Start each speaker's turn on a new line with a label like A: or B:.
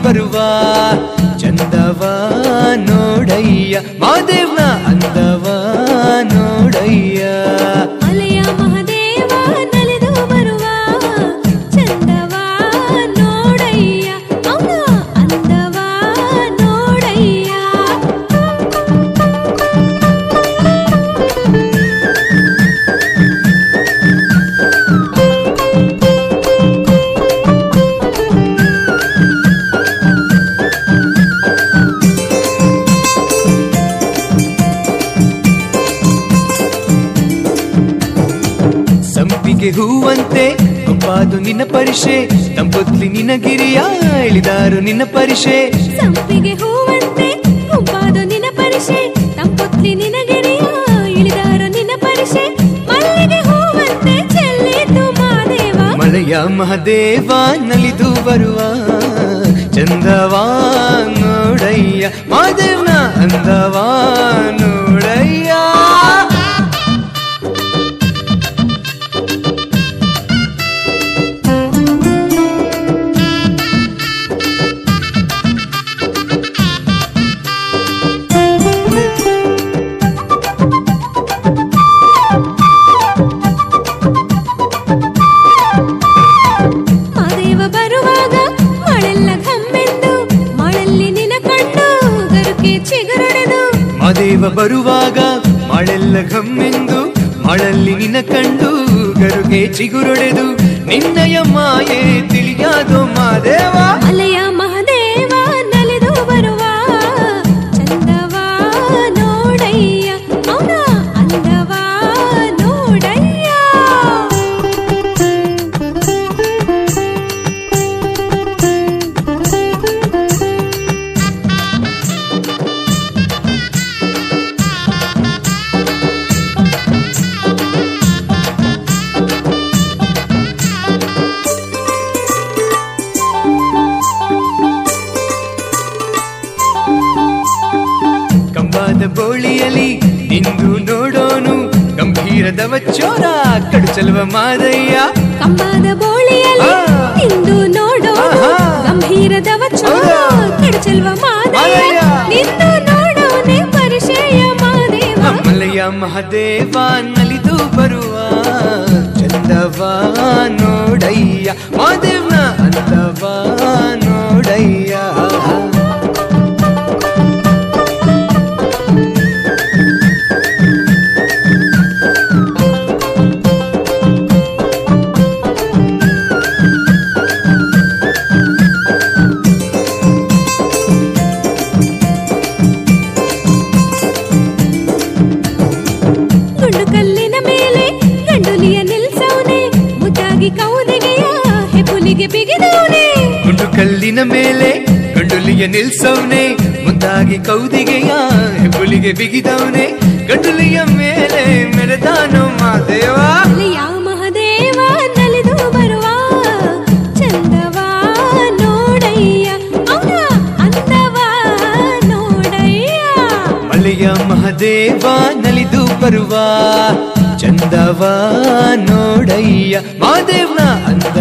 A: ಬರುವ ಚಂದವ ನೋಡಯ್ಯ ಮಾದೇವ್ನ ಅಂದವ ನೋಡಯ್ಯ
B: ಅಲೆಯ ಮಹದೇವ ನಲಿದು ಬರುವ ಚಂದವ ನೋಡಯ್ಯ ಅವನ ಅಂದವ ನೋಡಯ್ಯ
A: ಸಂಪಿಗೆ ಹೂವಂತೆ ಕೊಂಬಾದು ನಿನ್ನ ಪರಿಷೆ ತಂಪೊತ್ಲಿ ನಿನ್ನ ಗಿರಿಯ ಇಳಿದಾರು ನಿನ್ನ ಪರಿಷೆ
B: ಸಂಪಿಗೆ ಹೂವಂತೆ ಗುಂಪಾದು ನಿನ್ನ ಪರಿಷೆ ತಂಪೊತ್ಲಿ ನಿನಗೆರೆಯ ಇಳಿದಾರ ನಿನ್ನ ಪರಿಷೆ ಮಲ್ಲಿಗೆ ಹೂವಂತೆ ಚೆಲ್ಲಿತು ಮಾದೇವ
A: ಮಳೆಯ ಮಹದೇವ ನಲಿದು ಬರುವ ಚಂದವಾ ನೋಡಯ್ಯ ಮಾದೇವ್ನ ಅಂದವಾ ನೋಡಯ್ಯ
B: ಮಾದೇವ ಬರುವಾಗ ಮಳೆಲ್ಲ ಘಮ್ಮೆಂದು ಮಳಲ್ಲಿ ನಿನ ಕಂಡು ಗರುಕೆ ಚಿಗುರೊಡೆದು
A: ಮಾದೇವ ಬರುವಾಗ ಮಳೆಲ್ಲ ಘಮ್ಮೆಂದು ಮಳಲ್ಲಿ ನಿನ್ನ ಕಂಡು ಗರುಗೆ ಚಿಗುರೊಡೆದು ನಿನ್ನಯ ಮಾಯೆ ತಿಳಿಯಾದೋ ಮಾದೇವ
B: ಅಲೆಯ ಮಹದೇವ ನಲಿದು ಬರುವ ಚಂದವ ನೋಡಯ್ಯ ಅವನ ಅಂದವ ನೋಡಯ್ಯ
A: ಕಂಬಾದ ಬೋಳಿಯಲಿ ನಿಂದು ನೋಡೋನು ಗಂಭೀರದವ ಚೋರ ಕಡುಚಲುವ ಮಾದಯ್ಯ
B: ಕಂಬದ ಬೋಳಿಯಲ್ಲಿ
A: ಆ.
B: ನಿಂದು ನೋಡೋ
A: ಆಹಾ.
B: ಗಂಭೀರದವ ಚೋರ
A: ಹೌದಾ?
B: ಕಡಚಲ್ವ ಮಾದಯ್ಯ
A: ಮಾದಯ್ಯ.
B: ನಿಂದು ನೋಡೋನೆ ಪರಿಚಯ ಮಾದೇವ
A: ಮಲಯ ಮಹದೇವ ನಲಿದು ಬರುವ ಚಂದವ ನೋಡಯ್ಯ ಮಾದೇವ್ನ ಅಂದವ ನೋಡಯ್ಯ
B: ಗುಂಡು ಕಲ್ಲಿನ ಮೇಲೆ ಗಂಡುಲಿಯ ನಿಲ್ಸವನೆ ಮುದ್ದಾಗಿ ಕೌದೆಗೆಯ ಹೆಬ್ಬುಲಿಗೆ ಬಿಗಿದವನೆ
A: ಗುಂಡು ಕಲ್ಲಿನ ಮೇಲೆ ಗಂಡುಲಿಯ ನಿಲ್ಸವ್ನೆ ಮುಂದಾಗಿ ಕೌದಿಗೆಯ ಹೆಬ್ಬುಲಿಗೆ ಬಿಗಿದವನೆ ಗಂಡುಲಿಯ ಮೇಲೆ ಮೆರೆದಾನೋ ಮಾದೇವ
B: ಅಲೆಯ ಮಹದೇವ ನಲಿದು ಬರುವ ಚಂದವ ನೋಡಯ್ಯ ಅವನ ಅಂದವ ನೋಡಯ್ಯ
A: ಮಳೆಯ ಮಹದೇವ ನಲಿದು ಬರುವ ಚಂದವ ನೋಡಯ್ಯ ಮಾದೇವ್ನ ಅಂದ